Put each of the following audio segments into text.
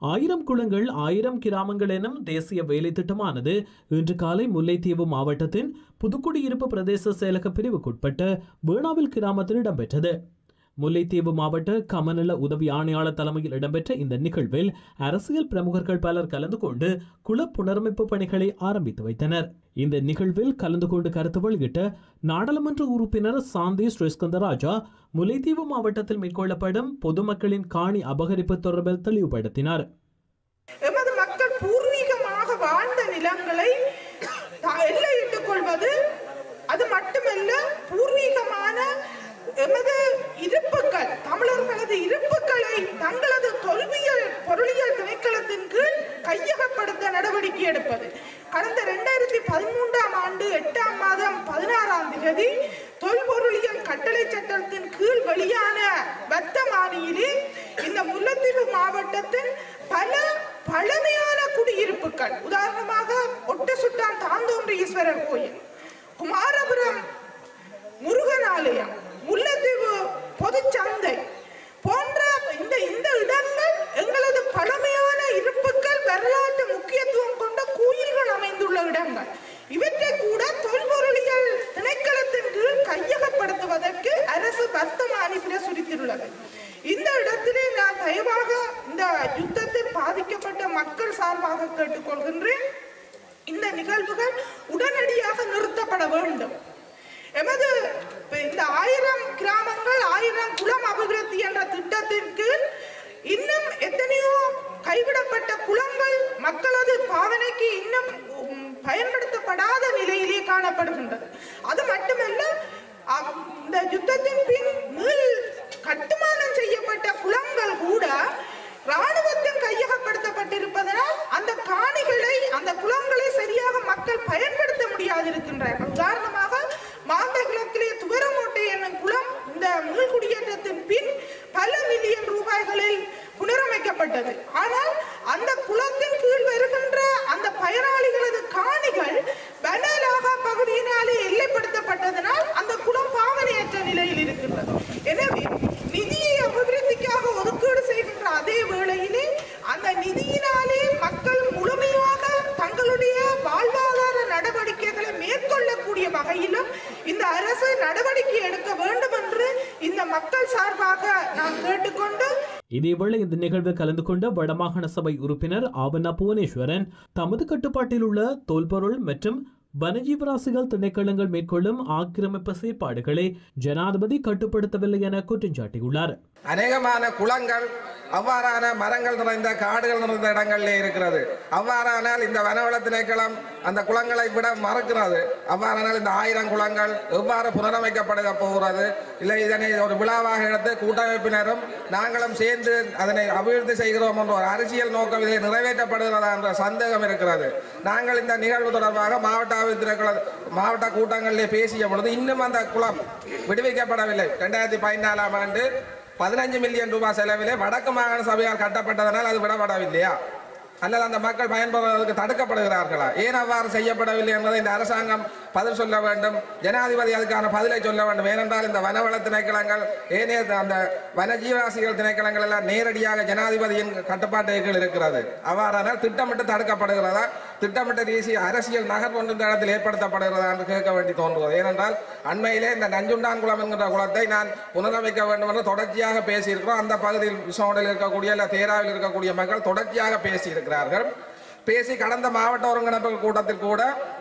ஆயிரம் குளங்கள் ஆயிரம் கிராமங்கள் எனும் தேசிய வேலை திட்டமானது இன்று காலை முல்லைத்தீவு மாவட்டத்தின் புதுக்குடியிருப்பு பிரதேச செயலக பிரிவுக்குட்பட்ட வேணாவில் கிராமத்தில் இடம்பெற்றது முல்லைத்தீவு மாவட்ட கமநல உதவி ஆணையாளர் தலைமையில் இடம்பெற்ற இந்த நிகழ்வில் அரசியல் பிரமுகர்கள் பலர் கலந்து கொண்டு குள புனரமைப்பு பணிகளை ஆரம்பித்து வைத்தனர் இந்த நிகழ்வில் கலந்து கொண்டு கருத்து வெளியிட்ட நாடாளுமன்ற உறுப்பினர் சாந்தி ஸ்ரீஸ்கந்தராஜா முல்லைத்தீவு மாவட்டத்தில் மேற்கொள்ளப்படும் பொதுமக்களின் காணி அபகரிப்பு தொடர்பில் தெளிவுபடுத்தினார் எமது மக்கள் பூர்வீகமாக வாழ்ந்த நிலங்களை த- எல்லையிட்டுக் கொள்வது அது மட்டுமல்ல பூர்வீகமான எமது இருப்புக்கள் தமிழர்களது இருப்புக்களை தங்களது தொல்வியல் பொருளியல் திணைக்களத்தின் கீழ் கையகப்படுத்த நடவடிக்கை எடுப்பது கடந்த இரண்டாயிரத்தி பதிமூன்றாம் ஆண்டு எட்டாம் மாதம் பதினாறாம் தேதி தொல்பொருளியல் கட்டளை சட்டத்தின் கீழ் வெளியான வர்த்தமானியிலே இந்த முல்லைத்தீவு மாவட்டத்தின் பல பழமையான குடியிருப்புகள் உதாரணமாக ஒட்டசுட்டான் தாந்தோன்றி ஈஸ்வரர் கோயில் குமாரபுரம் முருகன் ஆலயம் முல்லைத்தீவு பொதுச்சந்தை போன்ற இந்த இந்த இடங்கள் எங்களது பழமையான இருப்புக்கள் வரலாற்று முக்கியத்துவம் கொண்ட கோயில்கள் அமைந்துள்ள இடங்கள் இவற்றை கூட தொல்பொருளியல் திணைக்களத்தின் கீழ் கையகப்படுத்துவதற்கு அரசு வர்த்தமானி பிரசுரித்துள்ளது இந்த இடத்திலே நான் தயவாக இந்த யுத்தத்தில் பாதிக்கப்பட்ட மக்கள் சார்பாக கேட்டுக்கொள்கின்றேன் இந்த நிகழ்வுகள் உடனடியாக நிறுத்தப்பட வேண்டும் எமது இந்த ஆயிரம் கிராமங்கள் ஆயிரம் குளம் அபிவிருத்தி என்ற திட்டத்திற்கு இன்னும் எத்தனையோ கைவிடப்பட்ட குளங்கள் மக்களது பாவனைக்கு இன்னும் உம், பயன்படுத்தப்படாத நிலையிலே காணப்படுகின்றது அது மட்டுமல்ல அம், இந்த யுத்தத்தின் பின் மீள் கட்டுமானம் செய்யப்பட்ட குளங்கள் கூட ராணுவத்தின் கையகப்படுத்தப்பட்டிருப்பதனால் அந்த காணிகளை அந்த குளங்களை சரியாக மக்கள் பயன்படுத்த முடியாது இருக்கின்றார்கள் உதாரணமாக மாந்த கிழக்கிலே துவரமோட்டை என்னும் குளம் இந்த மீள்குடியேற்றத்தின் பின் பல மில்லியன் ரூபாய்களில் புனரமைக்கப்பட்டது ஆனால் அந்த குளத்தின் கீழ் வருகின்ற அந்த பயனாளிகளது காணிகள் வனலாகா பகுதியினாலே எல்லைப்படுத்தப்பட்டதனால் அந்த குளம் பாவனையற்ற நிலையில் இருக்கின்றது எனவே நிதியை அபிவிருத்திக்காக ஒதுக்கீடு செய்கின்ற அதே வேளையிலே அந்த நிதியினாலே மக்கள் முழுமையாக தங்களுடைய வாழ்வாதார நடவடிக்கைகளை மேற்கொள்ளக்கூடிய வகையிலும் இந்த அரசு நடவடிக்கை எடுக்க வேண்டும் என்று இந்த மக்கள் சார்பாக நான் கேட்டுக்கொண்டு இதேவேளை இந்த நிகழ்வில் கலந்து கொண்ட வடமாகாண சபை உறுப்பினர் ஆவண்ணா புவனேஸ்வரன் தமது கட்டுப்பாட்டில் உள்ள தொல்பொருள் மற்றும் வனஜீவராசிகள் திணைக்களங்கள் மேற்கொள்ளும் ஆக்கிரமிப்பு செயற்பாடுகளை ஜனாதிபதி கட்டுப்படுத்தவில்லை என குற்றம் சாட்டியுள்ளார் அநேகமான குளங்கள் அவ்வாறான மரங்கள் நிறைந்த காடுகள் நிறைந்த இடங்களிலே இருக்கிறது அவ்வாறானால் இந்த வனவள திணைக்களம் அந்த குளங்களை விட மறக்கிறது அவ்வாறானால் இந்த ஆயிரம் குளங்கள் எவ்வாறு புனரமைக்கப்பட போகிறது இல்லை இதனை ஒரு விழாவாக எடுத்து கூட்டமைப்பினரும் நாங்களும் சேர்ந்து அதனை அபிவிருத்தி செய்கிறோம் என்ற ஒரு அரசியல் நோக்கம் இதை நிறைவேற்றப்படுகிறதா என்ற சந்தேகம் இருக்கிறது நாங்கள் இந்த நிகழ்வு தொடர்பாக மாவட்ட அபிவிருத்தி திணைக்கள மாவட்ட கூட்டங்களிலே பேசிய பொழுது இன்னும் அந்த குளம் விடுவிக்கப்படவில்லை ரெண்டாயிரத்தி பதினாலாம் ஆண்டு பதினஞ்சு மில்லியன் ரூபாய் செலவிலே வடக்கு மாகாண சபையால் கட்டப்பட்டதனால் அது விடப்படவில்லையா அல்லது அந்த மக்கள் பயன்படுவதற்கு தடுக்கப்படுகிறார்களா ஏன் அவ்வாறு செய்யப்படவில்லை என்பதை இந்த அரசாங்கம் பதில் சொல்ல வேண்டும் ஜனாதிபதி அதுக்கான பதிலை சொல்ல வேண்டும் ஏனென்றால் இந்த வனவள திணைக்களங்கள் ஏனைய அந்த வனஜீவராசிகள் திணைக்களங்கள் எல்லாம் நேரடியாக ஜனாதிபதியின் கட்டுப்பாட்டு கீழ் இருக்கிறது அவ்வாறானால் திட்டமிட்டு தடுக்கப்படுகிறதா திட்டமிட்ட தேசிய அரசியல் நகர்வு ஒன்று இந்த இடத்தில் ஏற்படுத்தப்படுகிறதா என்று கேட்க வேண்டி தோன்றுவது ஏனென்றால் அண்மையிலே இந்த நஞ்சுண்டான் குளம் என்கிற குளத்தை நான் புனரமைக்க வேண்டும் என்று தொடர்ச்சியாக பேசியிருக்கிறோம் அந்த பகுதியில் விசோனில் இருக்கக்கூடிய இல்லை தேராவில் இருக்கக்கூடிய மக்கள் தொடர்ச்சியாக பேசியிருக்கிறார்கள் பேசி கடந்த மாவட்ட ஒருங்கிணைப்பு கூட்டத்தில் கூட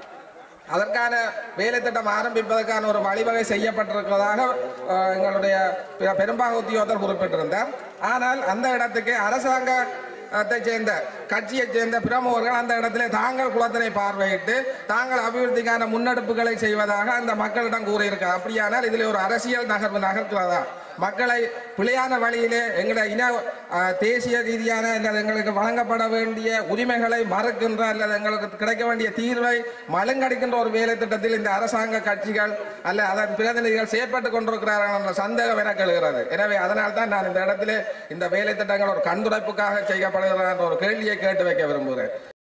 அதற்கான வேலை திட்டம் ஆரம்பிப்பதற்கான ஒரு வழிவகை செய்யப்பட்டிருக்கிறதாக அஹ், எங்களுடைய பெ- பெரும்பாக உத்தியோகத்தர் குறிப்பிட்டிருந்தார் ஆனால் அந்த இடத்துக்கு அரசாங்க த்தை சேர்ந்த கட்சியைச் சேர்ந்த பிரமுகர்கள் அந்த இடத்திலே தாங்கள் குளத்தினை பார்வையிட்டு தாங்கள் அபிவிருத்திக்கான முன்னெடுப்புகளை செய்வதாக அந்த மக்களிடம் கூறியிருக்கார் அப்படியானால் இதில் ஒரு அரசியல் நகர்வு நகர்க்கிறதா மக்களை பிழையான வழியிலே எங்களை இன அஹ், தேசிய ரீதியான அல்லது எங்களுக்கு வழங்கப்பட வேண்டிய உரிமைகளை மறுக்கின்ற அல்லது எங்களுக்கு கிடைக்க வேண்டிய தீர்வை மழுங்கடிக்கின்ற ஒரு வேலை திட்டத்தில் இந்த அரசாங்க கட்சிகள் அல்ல அதன் பிரதிநிதிகள் செயற்பட்டு கொண்டிருக்கிறார்கள் என்ற சந்தேகம் எனக்கு எழுகிறது எனவே அதனால் தான் நான் இந்த இடத்திலே இந்த வேலை திட்டங்கள் ஒரு கண்துடைப்புக்காக செய்யப்படுகிறது என்ற ஒரு கேள்வியை கேட்டு வைக்க விரும்புகிறேன்